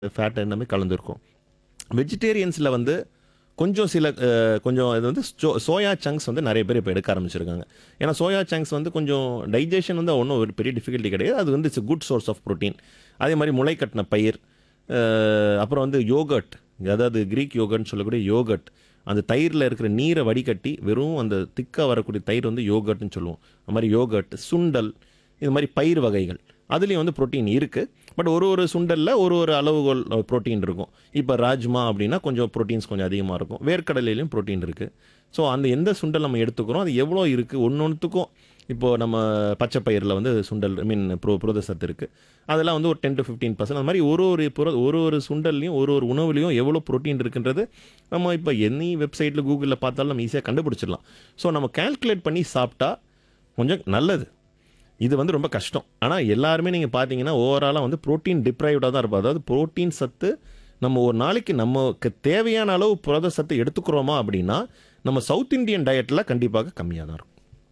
Fat எல்லாமே கலந்துருக்கும் வெஜிடேரியன்ஸில் வந்து கொஞ்சம் சில அஹ், கொஞ்சம் இது வந்து சோ சோயா சங்க்ஸ் வந்து நிறைய பேர் இப்போ எடுக்க ஆரம்பிச்சிருக்காங்க ஏன்னா சோயா சங்க்ஸ் வந்து கொஞ்சம் டைஜஷன் வந்து ஒன்றும் ஒரு பெரிய டிஃபிகல்ட்டி கிடையாது அது வந்து it's good source of protein அதே மாதிரி முளை கட்டின பயிர் அஹ், அப்புறம் வந்து யோகர்ட் அதாவது கிரீக் யோகர்ட்னு சொல்லக்கூடிய யோகர்ட் அந்த தயிரில் இருக்கிற நீரை வடிகட்டி வெறும் அந்த திக்காக வரக்கூடிய தயிர் வந்து யோகர்ட்னு சொல்லுவோம் அது மாதிரி யோகர்ட் சுண்டல் இது மாதிரி பயிர் வகைகள் அதுலேயும் வந்து புரோட்டீன் இருக்குது பட் ஒரு ஒரு சுண்டலில் ஒரு ஒரு அளவுகோல் புரோட்டீன் இருக்கும் இப்போ ராஜ்மா அப்படின்னா கொஞ்சம் ப்ரோட்டீன்ஸ் கொஞ்சம் அதிகமாக இருக்கும் வேர்க்கடலையிலையும் புரோட்டீன் இருக்குது ஸோ அந்த எந்த சுண்டல் நம்ம எடுத்துக்கிறோம் அது எவ்வளோ இருக்குது ஒன்று ஒன்றுத்துக்கும் இப்போது நம்ம பச்சை பயிரில் வந்து சுண்டல் ஐ மீன் ப்ரோ புரத சத்து இருக்குது அதெல்லாம் வந்து ஒரு டென் டு ஃபிஃப்டீன் பர்சன்ட் அந்த மாதிரி ஒரு ஒரு புர ஒரு ஒரு சுண்டல்லையும் ஒரு ஒரு உணவுலையும் எவ்வளோ புரோட்டீன் இருக்குன்றது நம்ம இப்போ எனி வெப்சைட்டில் கூகுளில் பார்த்தாலும் நம்ம ஈஸியாக கண்டுபிடிச்சிடலாம் ஸோ நம்ம கால்குலேட் பண்ணி சாப்பிட்டா கொஞ்சம் நல்லது இது வந்து ரொம்ப கஷ்டம் ஆனால் எல்லாருமே நீங்கள் பார்த்தீங்கன்னா ஓவராலாக வந்து புரோட்டீன் டிப்ரைவ்டாக தான் இருப்போம் அதாவது புரோட்டீன் சத்து நம்ம ஒரு நாளைக்கு நமக்கு தேவையான அளவு புரத சத்து எடுத்துக்கிறோமா அப்படின்னா நம்ம சவுத் இந்தியன் டயட்டில் கண்டிப்பாக கம்மியாக தான் இருக்கும்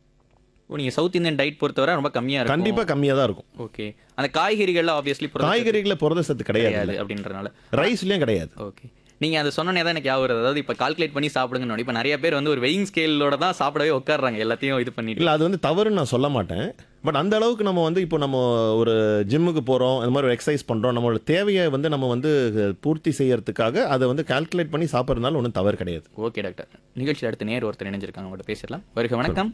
ஓ நீங்க சவுத் இந்தியன் டயட் பொறுத்தவரை ரொம்ப கம்மியா இருக்கும் கண்டிப்பாக கம்மியாக தான் இருக்கும் ஓகே அந்த காய்கறிகள்ல ஆப்வியஸ்லி காய்கறிகளில் புரத சத்து கிடையாது கிடையாது அப்படின்றனால ரைஸ்லேயும் கிடையாது ஓகே நீங்க அதை சொன்னனே தான் எனக்கு ஞாபகம் வருது அதாவது இப்போ கால்குலேட் பண்ணி சாப்பிடுங்கன்னு இப்போ நிறைய பேர் வந்து ஒரு வெயிங் ஸ்கேலோட தான் சாப்பிடவே உட்காடுறாங்க எல்லாத்தையும் இது பண்ணிட்டு இல்லை அது வந்து தவறுன்னு நான் சொல்ல மாட்டேன் பட் அந்த அளவுக்கு நம்ம வந்து இப்போ நம்ம ஒரு ஜிம்முக்கு போகிறோம் இந்த மாதிரி ஒரு எக்ஸசைஸ் பண்ணுறோம் நம்மளோட தேவையை வந்து நம்ம வந்து பூர்த்தி செய்யறதுக்காக அதை வந்து கால்குலேட் பண்ணி சாப்பிட்றதுனால ஒன்றும் தவறு கிடையாது ஓகே டாக்டர் நிகழ்ச்சியில் அடுத்து நேர் ஒருத்தர் இணைஞ்சிருக்காங்க அவங்கள்ட்ட பேசிடலாம் வருக வணக்கம்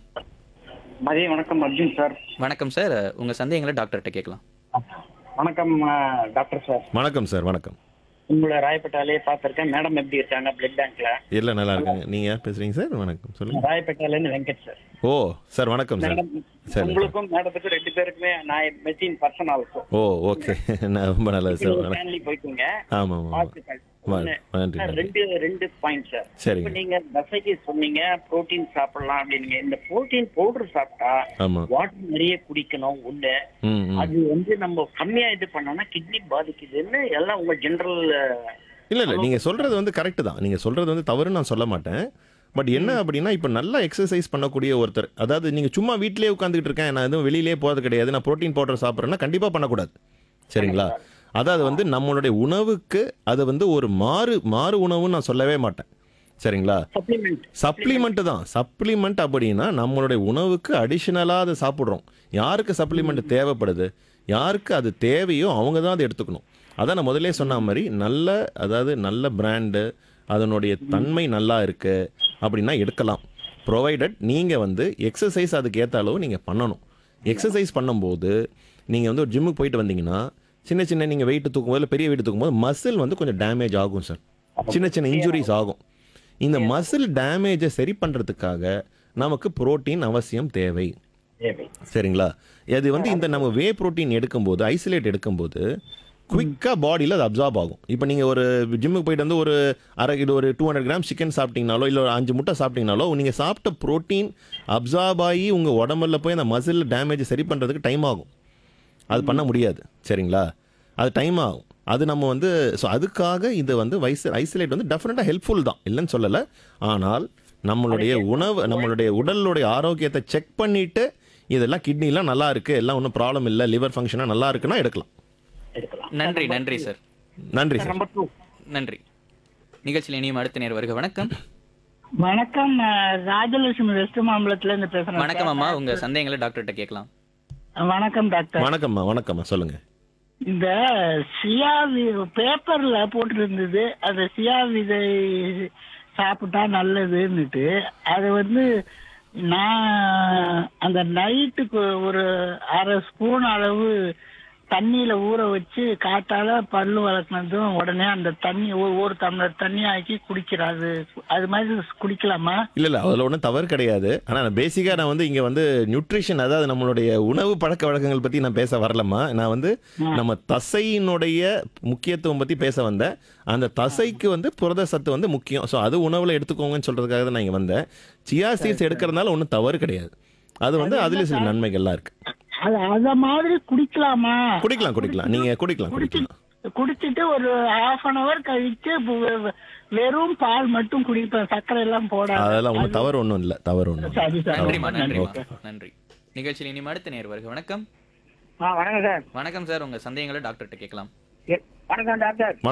மதிய வணக்கம் அர்ஜுன் சார் வணக்கம் சார் உங்க சந்தேகங்களை டாக்டர்கிட்ட கேட்கலாம் வணக்கம் அஹ், டாக்டர் சார் வணக்கம் சார் வணக்கம் உங்களை ராயப்பேட்டாலே பார்த்திருக்கேன் மேடம் எப்படி இருக்காங்க பிளட் பேங்க்ல இல்லை நல்லா இருக்காங்க நீங்கள் பேசுகிறீங்க சார் வணக்கம் சொல்லுங்கள் ராயப்பேட்டால இருந்து வெங்கட் சார் ஓ சார் வணக்கம் சார் மேடம் சரி உங்களுக்கும் மேடத்துக்கும் ரெண்டு பேருக்குமே நான் மெஷின் பர்சன் ஆல்சோ ஓ ஓகே நான் ரொம்ப நல்லது சார் வணக்கம் ஃபேமிலி போய்க்குங்க ஆமாம் ஆமாம் வாழ்த்துக்கள். வா- ஒண்ணு, நன்றி, சார், நன்றி. ரெண்டு ரெண்டு பாயிண்ட் சார் சரிங்க. இப்ப நீங்க தசைக்கு சொன்னீங்க புரோட்டீன் சாப்பிடலாம் அப்படின்னீங்க இந்த புரோட்டீன் பவுடர் சாப்பிட்டா ஆமாம் வாட்டர் நிறைய குடிக்கணும் ஒண்ணு ம் ம் அது வந்து நம்ம கம்மியா இது பண்ணோம்னா கிட்னி பாதிக்குதுன்னு எல்லாம் உங்க ஜெனரல் இல்லை இல்லை நீங்கள் சொல்கிறது வந்து கரெக்டு தான் நீங்கள் சொல்கிறது வந்து தவறுன்னு நான் சொல்ல மாட்டேன் பட் என்ன அப்படின்னா இப்போ நல்லா எக்ஸசைஸ் பண்ணக்கூடிய ஒருத்தர் அதாவது நீங்கள் சும்மா வீட்டிலேயே உட்காந்துக்கிட்டு இருக்கேன் நான் எதுவும் வெளியிலே போகிறது கிடையாது நான் ப்ரோட்டீன் பவுடர் சாப்பிட்றேன்னா கண்டிப்பாக பண்ணக்கூடாது சரிங்களா அதாவது வந்து நம்மளுடைய உணவுக்கு அது வந்து ஒரு மாறு மாறு உணவுன்னு நான் சொல்லவே மாட்டேன் சரிங்களா சப்ளிமெண்ட் சப்ளிமெண்ட் தான் சப்ளிமெண்ட் அப்படின்னா நம்மளுடைய உணவுக்கு அடிஷ்னலாக அதை சாப்பிட்றோம் யாருக்கு சப்ளிமெண்ட் தேவைப்படுது யாருக்கு அது தேவையோ அவங்க தான் அதை எடுத்துக்கணும் அதான் நான் முதல்ல சொன்ன மாதிரி நல்ல அதாவது நல்ல பிராண்டு அதனுடைய தன்மை நல்லா இருக்கு அப்படின்னா எடுக்கலாம் ப்ரொவைடட் நீங்கள் வந்து எக்ஸசைஸ் அதுக்கு ஏற்ற அளவு நீங்கள் பண்ணணும் எக்ஸசைஸ் பண்ணும்போது நீங்கள் வந்து ஒரு ஜிம்முக்கு போயிட்டு வந்தீங்கன்னா சின்ன சின்ன நீங்கள் வெயிட் தூக்கும்போது இல்லை பெரிய வெயிட் தூக்கும்போது மசில் வந்து கொஞ்சம் டேமேஜ் ஆகும் சார் சின்ன சின்ன இன்ஜுரிஸ் ஆகும் இந்த மசில் டேமேஜை சரி பண்ணுறதுக்காக நமக்கு புரோட்டீன் அவசியம் தேவை தேவை சரிங்களா அது வந்து இந்த நம்ம வே புரோட்டீன் எடுக்கும்போது ஐசோலேட் எடுக்கும்போது குவிக்காக பாடியில் அது அப்சார்ப் ஆகும் இப்போ நீங்கள் ஒரு ஜிம்முக்கு போயிட்டு வந்து ஒரு அரை கிலோ ஒரு டூ ஹண்ட்ரட் கிராம் சிக்கன் சாப்பிட்டீங்கனாலோ இல்லை ஒரு அஞ்சு முட்டை சாப்பிட்டீங்கனாலோ நீங்கள் சாப்பிட்ட புரோட்டீன் அப்சார்ப் ஆகி உங்கள் உடம்புல போய் அந்த மசில் டேமேஜ் சரி பண்ணுறதுக்கு டைம் ஆகும் அது பண்ண முடியாது சரிங்களா அது டைம் ஆகும் அது நம்ம வந்து ஸோ அதுக்காக இது வந்து வைஸ் ஐசோலேட் வந்து டெஃபினட்டாக ஹெல்ப்ஃபுல் தான் இல்லைன்னு சொல்லலை ஆனால் நம்மளுடைய உணவு நம்மளுடைய உடலுடைய ஆரோக்கியத்தை செக் பண்ணிட்டு இதெல்லாம் கிட்னிலாம் நல்லா இருக்கு எல்லாம் ஒன்றும் ப்ராப்ளம் இல்லை லிவர் ஃபங்க்ஷனாக நல்லா இருக்குன்னா எடுக்கலாம் எடுக்கலாம் நன்றி நன்றி சார் நன்றி சார் நம்பர் டூ நன்றி நிகழ்ச்சியில் இனியும் அடுத்த நேர் வருக வணக்கம் வணக்கம் நான் ராஜலட்சுமி வெஸ்ட் மாம்பலத்துல இருந்து பேசுறேன் வணக்கம் அம்மா உங்க சந்தேகங்களை டாக்டர்கிட்ட கேட்கலாம் வணக்கம் டாக்டர் வணக்கம்மா வணக்கம்மா சொல்லுங்க இந்த சியா வி- பேப்பர்ல போட்டிருந்தது அந்த சியா விதை சாப்பிட்டா நல்லதுன்னுட்டு அது வந்து நான் அந்த நைட்டுக்கு ஒரு அரை ஸ்பூன் அளவு தண்ணியில ஊற வச்சு காத்தால பல்லு வளர்க்கனதும் உடனே அந்த தண்ணி ஒரு- ஒரு டம்ளர் தண்ணி ஆக்கி குடிக்கிறாது அது மாதிரி குடிக்கலாமா இல்லை இல்லை அதில் ஒன்றும் தவறு கிடையாது ஆனால் நான் பேசிக்காக நான் வந்து இங்கே வந்து நியூட்ரிஷன் அதாவது நம்மளுடைய உணவு பழக்க வழக்கங்கள் பற்றி நான் பேச வரலம்மா நான் வந்து நம்ம தசையினுடைய முக்கியத்துவம் பற்றி பேச வந்தேன் அந்த தசைக்கு வந்து புரத சத்து வந்து முக்கியம் ஸோ அது உணவில் எடுத்துக்கோங்கன்னு சொல்கிறதுக்காக தான் நான் இங்கே வந்தேன் சியா சீட்ஸ் எடுக்கிறதுனால ஒன்றும் தவறு கிடையாது அது வந்து அதுலேயும் சில நன்மைகள்லாம் இருக்குது அது அத மாதிரி குடிக்கலாமா குடிக்கலாம் குடிக்கலாம் நீங்கள் குடிக்கலாம் குடிக்கலாம் குடிச்சிட்டு ஒரு ஹாஃப் அன் அவர் கழிச்சு வெ- வெ- வெறும் பால் மட்டும் குடிப்பேன் சர்க்கரை எல்லாம் போட அதெல்லாம் ஒன்றும் தவறு ஒன்றும் இல்லை தவறு ஒன்றும் சரி சார் நன்றிம்மா நன்றிம்மா ஓகே. நன்றி நிகழ்ச்சியில் இனியும் அடுத்த நேர் வருக வணக்கம் ஆ வணக்கம் சார் வணக்கம் சார் உங்க சந்தேகங்களை டாக்டர்கிட்ட கேட்கலாம் வணக்கம் டாக்டர்